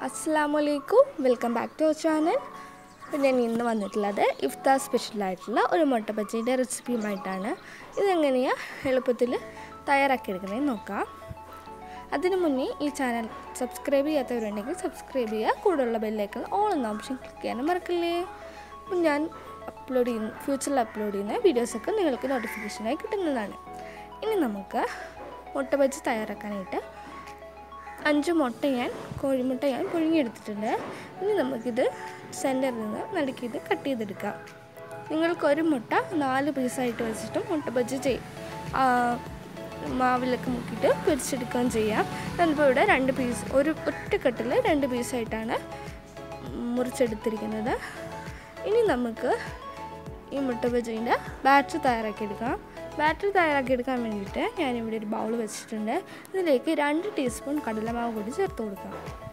അസ്സാമലൈക്കും welcome back to our channel അപ്പോൾ ഞാൻ ഇന്ന് വന്നിട്ടുള്ളത് ഇഫ്താർ സ്പെഷ്യലായിട്ടുള്ള ഒരു മുട്ട ബജിയുടെ റെസിപ്പിയുമായിട്ടാണ് ഇതെങ്ങനെയാണ് എളുപ്പത്തിൽ തയ്യാറാക്കിയെടുക്കുന്നത് നോക്കാം അതിനു മുന്നേ ഈ ചാനൽ സബ്സ്ക്രൈബ് ചെയ്യാത്തവരുണ്ടെങ്കിൽ സബ്സ്ക്രൈബ് ചെയ്യുക കൂടെയുള്ള ബെല്ലേക്കൺ ഓൾ എന്ന ഓപ്ഷൻ ക്ലിക്ക് ചെയ്യാനും മറക്കില്ലേ അപ്പം ഞാൻ അപ്ലോഡ് ചെയ്യുന്ന ഫ്യൂച്ചറിൽ അപ്ലോഡ് ചെയ്യുന്ന വീഡിയോസൊക്കെ നിങ്ങൾക്ക് നോട്ടിഫിക്കേഷനായി കിട്ടുന്നതാണ് ഇനി നമുക്ക് മുട്ട ബജി തയ്യാറാക്കാനായിട്ട് അഞ്ച് മുട്ട ഞാൻ കോഴിമുട്ട ഞാൻ പുഴുങ്ങിയെടുത്തിട്ടുണ്ട് ഇനി നമുക്കിത് സെൻറ്ററിൽ നിന്ന് നടുക്കിയത് കട്ട് ചെയ്തെടുക്കാം നിങ്ങൾക്കൊരു മുട്ട നാല് പീസായിട്ട് വെച്ചിട്ടും മുട്ട ബജ്ജി ചെയ് ആ, മാവിലൊക്കെ മുക്കിയിട്ട് പൊരിച്ചെടുക്കുകയും ചെയ്യാം ഞാനിപ്പോൾ ഇവിടെ രണ്ട് പീസ് ഒരു ഒറ്റക്കെട്ടിൽ രണ്ട് പീസായിട്ടാണ് മുറിച്ചെടുത്തിരിക്കുന്നത് ഇനി നമുക്ക് ഈ മുട്ട ബജീൻ്റെ ബാറ്റർ തയ്യാറാക്കിയെടുക്കാം ബാറ്റർ തയ്യാറാക്കിയെടുക്കാൻ വേണ്ടിയിട്ട് ഞാനിവിടെ ഒരു ബൗൾ വെച്ചിട്ടുണ്ട് ഇതിലേക്ക് രണ്ട് ടീസ്പൂൺ കടലമാവ് കൂടി ചേർത്ത് കൊടുക്കാം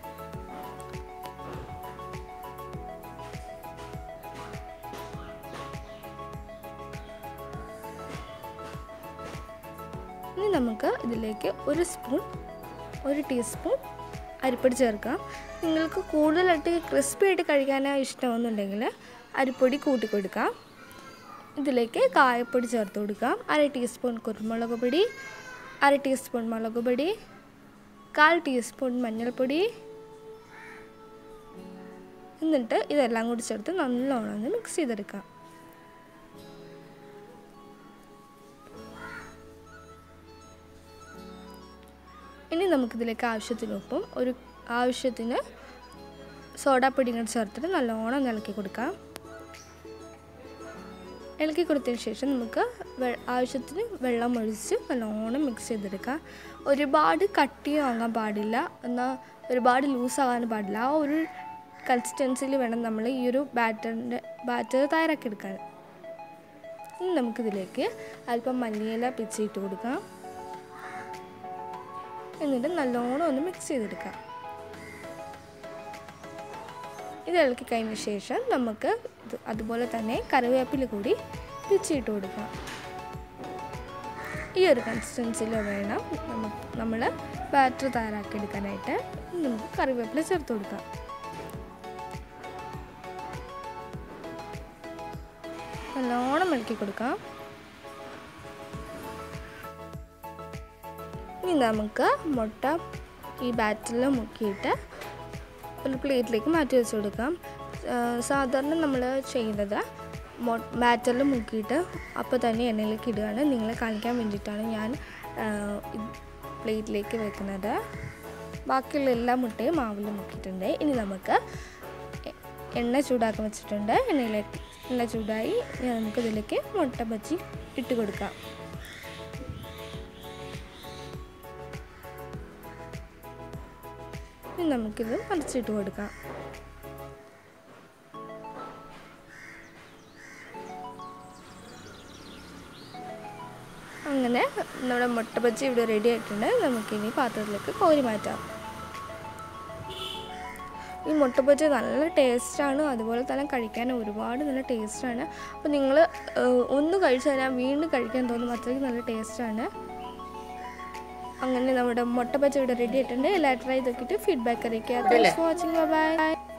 ഇനി നമുക്ക് ഇതിലേക്ക് ഒരു സ്പൂൺ ഒരു ടീസ്പൂൺ അരിപ്പൊടി ചേർക്കാം നിങ്ങൾക്ക് കൂടുതലായിട്ട് ക്രിസ്പി ആയിട്ട് കഴിക്കാനാണ് ഇഷ്ടമെന്നുണ്ടെങ്കിൽ അരിപ്പൊടി കൂട്ടി കൊടുക്കാം ഇതിലേക്ക് കായപ്പൊടി ചേർത്ത് കൊടുക്കാം അര ടീസ്പൂൺ കുരുമുളക് പൊടി അര ടീസ്പൂൺ മുളക് പൊടി കാൽ ടീസ്പൂൺ മഞ്ഞൾപ്പൊടി എന്നിട്ട് ഇതെല്ലാം കൂടി ചേർത്ത് നല്ലോണം ഒന്ന് മിക്സ് ചെയ്തെടുക്കാം ഇനി നമുക്കിതിലേക്ക് ആവശ്യത്തിന് ഉപ്പും ഒരു ആവശ്യത്തിന് സോഡാപ്പൊടി കൂടി ചേർത്തിട്ട് നല്ലോണം ഇളക്കി കൊടുക്കാം ഇളക്കി കൊടുത്തതിന് ശേഷം നമുക്ക് വെ- ആവശ്യത്തിന് വെള്ളം ഒഴിച്ച് നല്ലോണം മിക്സ് ചെയ്തെടുക്കാം ഒരുപാട് കട്ടിയാകാൻ പാടില്ല എന്നാൽ ഒരുപാട് ലൂസാകാൻ പാടില്ല ആ ഒരു കൺസിസ്റ്റൻസിയിൽ വേണം നമ്മൾ ഈ ഒരു ബാറ്ററിൻ്റെ ബാറ്റർ തയ്യാറാക്കിയെടുക്കാൻ ഇനി നമുക്കിതിലേക്ക് അല്പം മല്ലിയില പിച്ചിട്ട് കൊടുക്കാം എന്നിട്ട് നല്ലോണം ഒന്ന് മിക്സ് ചെയ്തെടുക്കാം ഇത് ഇളക്കി കഴിഞ്ഞ ശേഷം നമുക്ക് ഇത് അതുപോലെ തന്നെ കറിവേപ്പില കൂടി പിച്ചിട്ട് കൊടുക്കാം ഈ ഒരു കൺസിസ്റ്റൻസിയിൽ വേണം നമുക്ക് നമ്മൾ ബാറ്റർ തയ്യാറാക്കിയെടുക്കാനായിട്ട് നമുക്ക് കറിവേപ്പില ചേർത്ത് കൊടുക്കാം നല്ലോണം ഇളക്കി കൊടുക്കാം ഇനി നമുക്ക് മുട്ട ഈ ബാറ്ററിൽ മുക്കിയിട്ട് ഒരു പ്ലേറ്റിലേക്ക് മാറ്റി വെച്ച് കൊടുക്കാം ആ, സാധാരണ നമ്മൾ ചെയ്യുന്നത് മൊ ബാറ്ററിൽ മുക്കിയിട്ട് അപ്പോൾ തന്നെ എണ്ണയിലേക്ക് ഇടുകയാണ് നിങ്ങളെ കാണിക്കാൻ വേണ്ടിയിട്ടാണ് ഞാൻ ആ, ഇത് പ്ലേറ്റിലേക്ക് വെക്കുന്നത് ബാക്കിയുള്ള എല്ലാ മുട്ടയും മാവിൽ മുക്കിയിട്ടുണ്ട് ഇനി നമുക്ക് എ- എണ്ണ ചൂടാക്കാൻ വെച്ചിട്ടുണ്ട് എണ്ണയിലേക്ക് എണ്ണ ചൂടായി ഇനി നമുക്ക് ഇതിലേക്ക് മുട്ട ബജി ഇട്ട് കൊടുക്കാം ഇനി നമുക്കിത് മറിച്ചിട്ട് കൊടുക്കാം അങ്ങനെ നമ്മുടെ മുട്ട ബജ്ജി ഇവിടെ റെഡി ആയിട്ടുണ്ട് നമുക്കിനി പാത്രത്തിലേക്ക് കോരി മാറ്റാം ഈ മുട്ട ബജ്ജി നല്ല ടേസ്റ്റാണ് അതുപോലെ തന്നെ കഴിക്കാൻ ഒരുപാട് നല്ല ടേസ്റ്റാണ് അപ്പോൾ നിങ്ങൾ ഒന്ന് കഴിച്ചു കഴിഞ്ഞാൽ വീണ്ടും കഴിക്കാൻ തോന്നും അത്രയ്ക്ക് നല്ല ടേസ്റ്റാണ് അങ്ങനെ നമ്മുടെ മുട്ട ബജ്ജി ഇവിടെ റെഡി ആയിട്ടുണ്ട് എല്ലാവരും ട്രൈ ചെയ്ത് നോക്കിയിട്ട് ഫീഡ്ബാക്ക് അറിയിക്കുക താങ്ക്സ് ഫോർ വാച്ചിങ് ബൈ